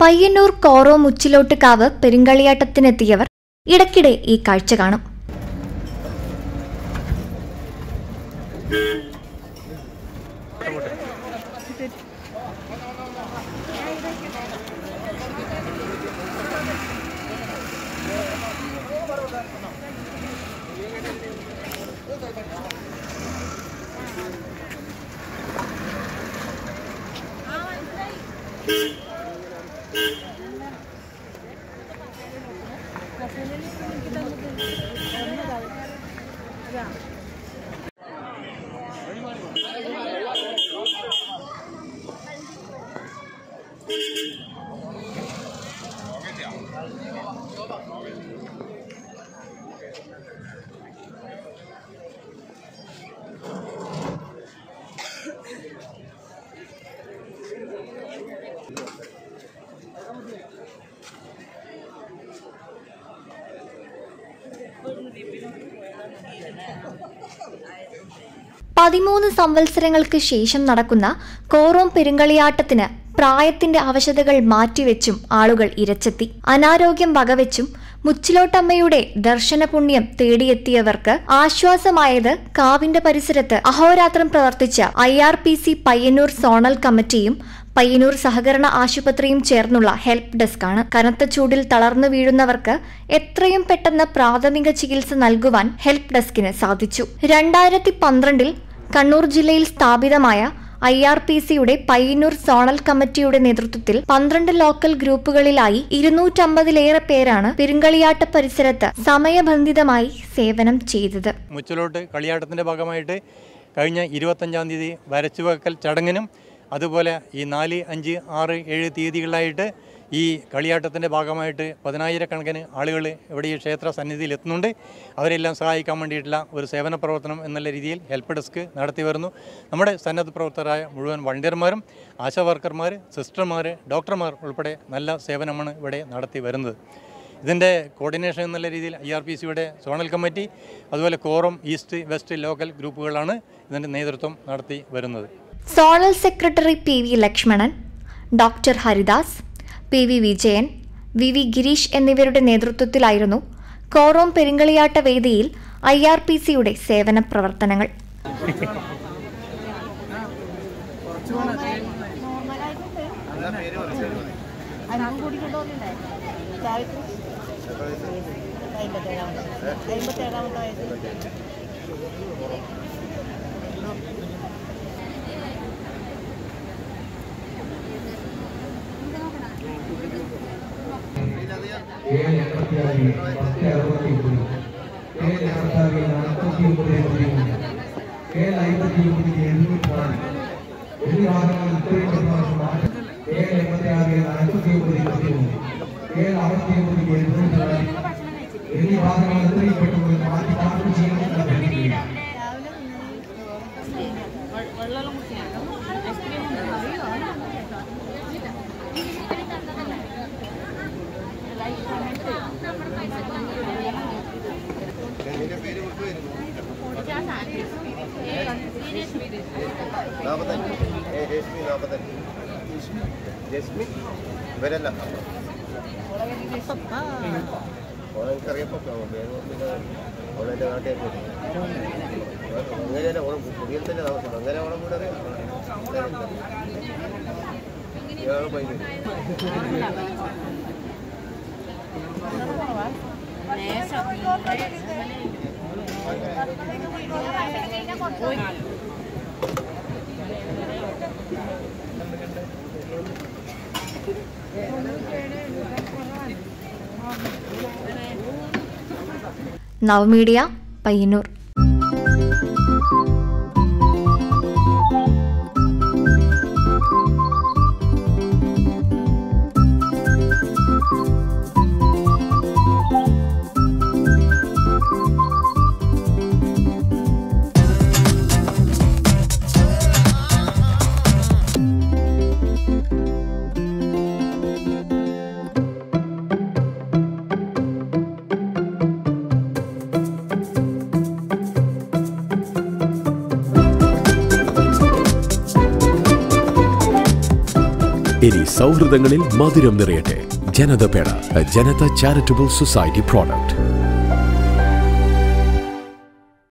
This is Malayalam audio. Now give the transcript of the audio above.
പയ്യന്നൂർ കോറോ മുച്ചിലോട്ടുകാവ് പെരുങ്കളിയാട്ടത്തിനെത്തിയവർ ഇടയ്ക്കിടെ ഈ കാഴ്ച കാണും പതിമൂന്ന് സംവത്സരങ്ങൾക്ക് ശേഷം നടക്കുന്ന കോറോം പെരുങ്കളിയാട്ടത്തിന് പ്രായത്തിന്റെ അവശതകൾ മാറ്റിവെച്ചും ആളുകൾ ഇരച്ചെത്തി അനാരോഗ്യം വകവെച്ചും മുച്ചിലോട്ടമ്മയുടെ ദർശനപുണ്യം തേടിയെത്തിയവർക്ക് ആശ്വാസമായത് കാവിന്റെ പരിസരത്ത് അഹോരാത്രം പ്രവർത്തിച്ച I R P C Payyanur zonal കമ്മിറ്റിയും പയ്യന്നൂർ സഹകരണ ആശുപത്രിയും ചേർന്നുള്ള ഹെൽപ്പ് ഡെസ്കാണ് കനത്ത ചൂടിൽ തളർന്നു വീഴുന്നവർക്ക് എത്രയും പെട്ടെന്ന് പ്രാഥമിക ചികിത്സ നൽകുവാൻ ഹെൽപ്പ് ഡെസ്കിന് സാധിച്ചു രണ്ടായിരത്തി പന്ത്രണ്ടിൽ കണ്ണൂർ ജില്ലയിൽ സ്ഥാപിതമായ ഐ ആർ പി സിയുടെ പയ്യന്നൂർ സോണൽ കമ്മിറ്റിയുടെ നേതൃത്വത്തിൽ പന്ത്രണ്ട് ലോക്കൽ ഗ്രൂപ്പുകളിലായി ഇരുന്നൂറ്റമ്പതിലേറെ പേരാണ് പെരുങ്കളിയാട്ട പരിസരത്ത് സമയബന്ധിതമായി സേവനം ചെയ്തത് മുച്ചിലോട്ട് കളിയാട്ടത്തിൻ്റെ ഭാഗമായിട്ട് കഴിഞ്ഞ ഇരുപത്തഞ്ചാം തീയതി വരച്ചുവെക്കൽ ചടങ്ങിനും അതുപോലെ ഈ നാല് അഞ്ച് ആറ് ഏഴ് തീയതികളിലായിട്ട് ഈ കളിയാട്ടത്തിൻ്റെ ഭാഗമായിട്ട് പതിനായിരക്കണക്കിന് ആളുകൾ ഇവിടെ ഈ ക്ഷേത്ര സന്നിധിയിൽ എത്തുന്നുണ്ട് അവരെല്ലാം സഹായിക്കാൻ വേണ്ടിയിട്ടുള്ള ഒരു സേവന പ്രവർത്തനം എന്നുള്ള രീതിയിൽ ഹെൽപ്പ് ഡെസ്ക് നടത്തി വരുന്നു നമ്മുടെ സന്നദ്ധ പ്രവർത്തകരായ മുഴുവൻ വണ്ടിയർമാരും ആശാ വർക്കർമാർ സിസ്റ്റർമാർ ഡോക്ടർമാർ ഉൾപ്പെടെ നല്ല സേവനമാണ് ഇവിടെ നടത്തി വരുന്നത് ഇതിൻ്റെ കോർഡിനേഷൻ എന്നുള്ള രീതിയിൽ ഐ ആർ പി സിയുടെ സോണൽ കമ്മിറ്റി അതുപോലെ കോറം ഈസ്റ്റ് വെസ്റ്റ് ലോക്കൽ ഗ്രൂപ്പുകളാണ് ഇതിൻ്റെ നേതൃത്വം നടത്തി വരുന്നത് zonal secretary P V Lakshmanan doctor Haridas P V Vijayan V V Gireesh എന്നിവരുടെ നേതൃത്വത്തിലായിരുന്നു കോറോം പെരുങ്കളിയാട്ട വേദിയിൽ ഐ ആർ പി സിയുടെ സേവന പ്രവർത്തനങ്ങൾ ഏഴ് എൺപത്തിയാറ് പത്ത് അറുപത്തി ഒമ്പത് ഏഴ് എൺപത്താറ് നാൽപ്പത്തി ഒമ്പത് പതിമൂന്ന് ഏഴ് അമ്പത്തി ഒമ്പത് എഴുന്നൂറ്റി നാല് എന്നീ വാഹനങ്ങൾ ഇത്രയും പ്രാവശ്യം മാറ്റി ഏഴ് എൺപത്തിയാറ് നാൽപ്പത്തി ഒമ്പത് പതിമൂന്ന് ഏഴ് അറുപത്തി ഒമ്പത് എഴുന്നൂറ്റി നാല് എന്നീ വാഹനങ്ങൾ ഇത്രയും പെട്ടെന്ന് മാറ്റി പാർക്ക് ചെയ്യണമെന്ന് അഭ്യർത്ഥിക്കുകയാണ് നാൽപ്പത്തഞ്ച് ഏ രശ്മി നാൽപ്പത്തഞ്ച് രശ്മി ഇവരല്ല ഓളെനിക്കറിയപ്പോ പേര് പിന്നെ ഓളെൻ്റെ നാട്ടിലേക്ക് അങ്ങനെയല്ല ഓളം കുടിയിൽ തന്നെ താമസം അങ്ങനെ ഓളം കൂടെ അറിയാം ഇയാൾ പൈസ നവമീഡിയ പയ്യന്നൂർ സൗഹൃദങ്ങളിൽ മധുരം നിറയട്ടെ ജനത പേട ജനത ചാരിറ്റബിൾ സൊസൈറ്റി പ്രോഡക്റ്റ്